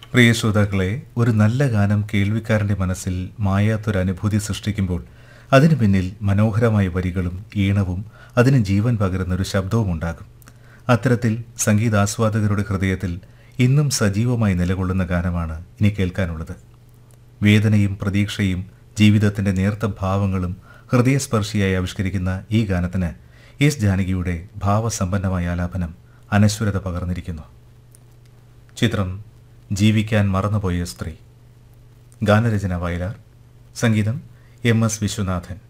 പ്രിയ ശ്രോതാക്കളെ ഒരു നല്ല ഗാനം കേൾവിക്കാരന്റെ മനസ്സിൽ മായാത്തൊരു അനുഭൂതി സൃഷ്ടിക്കുമ്പോൾ അതിനു പിന്നിൽ മനോഹരമായ വരികളും ഈണവും അതിന് ജീവൻ പകരുന്ന ഒരു ശബ്ദവും ഉണ്ടാകും അത്തരത്തിൽ സംഗീതാസ്വാദകരുടെ ഹൃദയത്തിൽ ഇന്നും സജീവമായി നിലകൊള്ളുന്ന ഗാനമാണ് ഇനി കേൾക്കാനുള്ളത് വേദനയും പ്രതീക്ഷയും ജീവിതത്തിന്റെ നേർത്ത ഭാവങ്ങളും ഹൃദയസ്പർശിയായി ആവിഷ്കരിക്കുന്ന ഈ ഗാനത്തിന് എസ് ജാനകിയുടെ ഭാവസമ്പന്നമായ ആലാപനം അനശ്വരത പകർന്നിരിക്കുന്നു ചിത്രം ജീവിക്കാൻ മറന്നുപോയ സ്ത്രീ ഗാനരചന വയലാർ സംഗീതം എം എസ് വിശ്വനാഥൻ